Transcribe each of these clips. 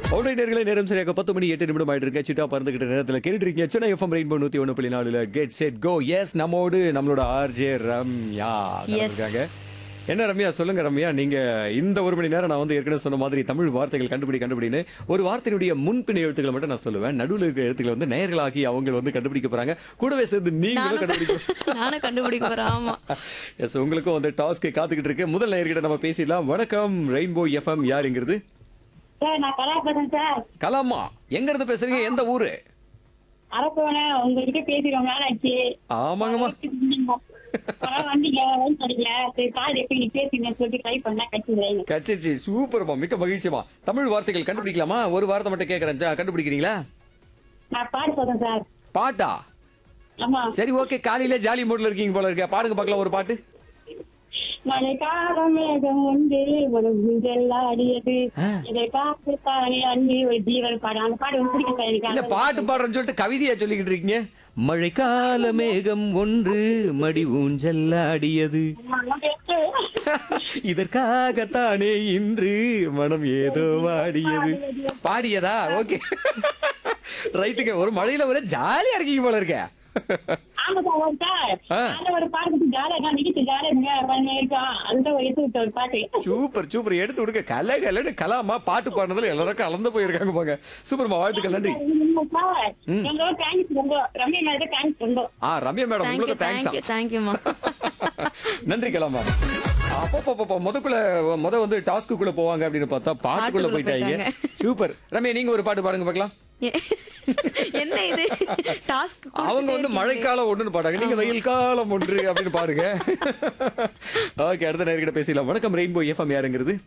ஆல்ரைடர்களே நேரம் சரியாக பத்து மணி எட்டு நிமிடம் ஆயிட்டு இருக்கு சிட்டா பறந்துகிட்ட நேரத்தில் கேட்டுட்டு இருக்கீங்க சென்னை எஃப்எம் ரெயின்போ நூத்தி ஒன்று புள்ளி நாலுல கெட் செட் கோ எஸ் நம்மோடு நம்மளோட ஆர்ஜே ரம்யா Yes. இருக்காங்க என்ன ரம்யா சொல்லுங்க ரம்யா நீங்க இந்த ஒரு மணி நேரம் நான் வந்து ஏற்கனவே சொன்ன மாதிரி தமிழ் வார்த்தைகள் கண்டுபிடி கண்டுபிடின்னு ஒரு வார்த்தையுடைய முன்பின் எழுத்துக்களை மட்டும் நான் சொல்லுவேன் நடுவில் இருக்கிற எழுத்துக்களை வந்து நேர்களாகி அவங்க வந்து கண்டுபிடிக்க போறாங்க கூடவே சேர்ந்து நீங்களும் நானும் கண்டுபிடிக்க நானும் கண்டுபிடிக்க போறேன் ஆமா எஸ் உங்களுக்கும் வந்து டாஸ்க்கு காத்துக்கிட்டு இருக்கு முதல் நேர்கிட்ட நம்ம பேசிடலாம் வணக்கம் ரெயின்போ எஃப்எம் யாருங்கிறது சார் நான் கலா பேசுறேன் சார் கலாமா எங்க இருந்து பேசுறீங்க எந்த ஊரு அரப்பவன உங்ககிட்ட பேசி ரொம்ப நாள் ஆச்சு ஆமாங்கம்மா பரவாயில்ல, வந்தீங்க லைன் கிடைக்கல சரி கால் எப்படி நீ பேசுங்கன்னு சொல்லிட்டு ட்ரை பண்ணா கட்சி கச்சிச்சு சூப்பர்மா மிக்க மகிழ்ச்சிமா தமிழ் வார்த்தைகள் கண்டுபிடிக்கலாமா ஒரு வார்த்தை மட்டும் கேட்கறேன் ஜா, கண்டுபிடிக்கிறீங்களா நான் பாடு சொல்றேன் சார் பாட்டா ஆமா சரி ஓகே காலையில ஜாலி மூட்ல இருக்கீங்க போல இருக்க பாடுங்க பார்க்கலாம் ஒரு பாட்டு மழை காலம் மேகம் உண்டு ஒரு ஊஞ்சல் ஆடியது ஆ. இதை பார்த்து தானே அன்பி ஒரு ஜீவன் பாடு அந்த பாடு ரொம்ப பிடிக்கும் சார் எனக்கு இல்ல பாட்டு பாடுறேன்னு சொல்லிட்டு கவிதையா சொல்லிக்கிட்டு இருக்கீங்க மழைக்கால மேகம் ஒன்று மடி ஊஞ்சல் ஆடியது ஆமா, நான் பேசுறேன். இதற்காகத்தானே இன்று மனம் ஏதோ வாடியது பாடியதா ஓகே ரைட்டுங்க ஒரு மழையில ஒரு ஜாலியா இருக்கீங்க போல இருக்க ஆமா சார் ஒரு சார் ஆ. அந்த ஒரு பாட்டு ஜாலியா நான் நிக்கிட்டு ஜாலியா இருங்க பண்ணி இருக்கோம் அந்த ஒரு எடுத்து விட்ட ஒரு பாட்டு சூப்பர் சூப்பர் எடுத்து விடுங்க கல கலன்னு கலாமா பாட்டு பாடுனதுல எல்லாரும் கலந்து போயிருக்காங்க போங்க சூப்பர்மா வாழ்த்துக்கள் நன்றி சார் ரொம்ப தேங்க்ஸ் ரொம்ப ரம்யா மேடம் தேங்க்ஸ் ரொம்ப ஆ ரம்யா மேடம் தேங்க்யூ உங்களுக்கு தேங்க்ஸ் தேங்க்யூ தேங்க்யூமா நன்றி கலாமா அப்போ முதக்குள்ள முத வந்து டாஸ்க்குள்ள போவாங்க அப்படின்னு பார்த்தா பாட்டுக்குள்ள பாட்டுக்குள்ள போயிட்டாங்க போயிட்டாங்க. சூப்பர் ரம்யா நீங்க ஒரு பாட்டு பாடுங்க பார்க்கலாம் என்ன இது டாஸ்க் அவங்க வந்து மழைக்காலம் ஒண்ணுன்னு பாடாங்க நீங்க வெயில் காலம் ஒன்று அப்படின்னு பாடுங்க ஓகே அடுத்த நேர்கிட்ட பேசலாம் வணக்கம் ரெயின்போ எஃப்எம் யாருங்கிறது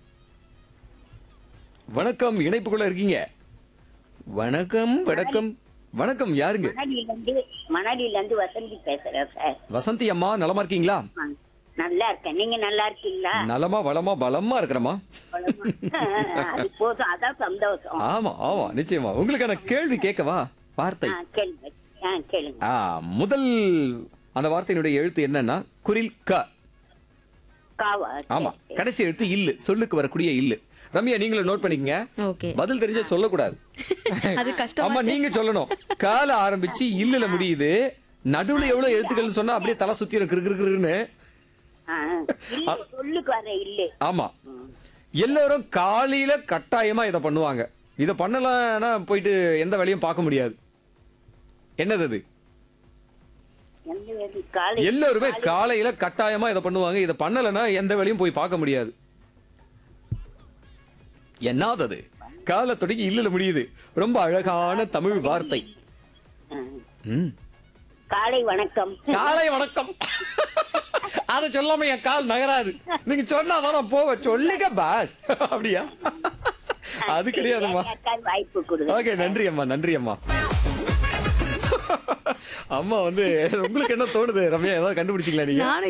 வணக்கம் இணைப்புக்குள்ள இருக்கீங்க வணக்கம் வணக்கம் வணக்கம் யாருங்க மணலில இருந்து மணலில இருந்து வசந்தி பேசுறேன் சார் வசந்தி அம்மா நலமா இருக்கீங்களா ஆ, நல்லா இருக்கேன் நீங்க நல்லா இருக்கீங்களா நலமா வளமா பலமா இருக்கிறமா அது போதும் அதான் சந்தோஷம் ஆமா ஆமா நிச்சயமா உங்களுக்கான கேள்வி கேட்கவா வார்த்தை ஆ, கேளுங்க ஆ கேளுங்க ஆ முதல் அந்த வார்த்தையினுடைய எழுத்து என்னன்னா குரில் க காவா ஆமா கடைசி எழுத்து இல்லு சொல்லுக்கு வரக்கூடிய இல்லு ரம்யா நீங்களும் நோட் பண்ணிக்கங்க ஓகே பதில் தெரிஞ்ச சொல்லக்கூடாது அது கஷ்டமா ஆமா நீங்க சொல்லணும் கால ஆரம்பிச்சு இல்லல முடியுது நடுவுல எவ்வளவு எழுத்துக்கள்னு சொன்னா அப்படியே தலை சுத்திரும் கிரு கிரு கிருன்னு ஆ, இல்ல சொல்லுக்கு வர இல்ல ஆமா எல்லாரும் காலையில கட்டாயமா இத பண்ணுவாங்க இத பண்ணலன்னா போயிட்டு எந்த வேலையும் பார்க்க முடியாது என்னது அது எந்த வேலை? காலை எல்லாருமே காலையில கட்டாயமா இத பண்ணுவாங்க இத பண்ணலன்னா எந்த வேலையும் போய் பார்க்க முடியாது என்னது கால தொடங்கி இல்லல முடியுது ரொம்ப அழகான தமிழ் வார்த்தை ஆ, ம். காலை வணக்கம் காலை வணக்கம் அத சொல்லாம என் கால் நகராது நீங்க சொன்னாதான் நான் போவேன் சொல்லுங்க பாஸ் அப்படியா அது கிடையாதும்மா அக்கா வாய்ப்பு கொடுங்க ஓகே நன்றி அம்மா நன்றி அம்மா அம்மா வந்து உங்களுக்கு என்ன தோணுது ரம்யா ஏதாவது கண்டுபிடிச்சிங்களா நீங்க நானும்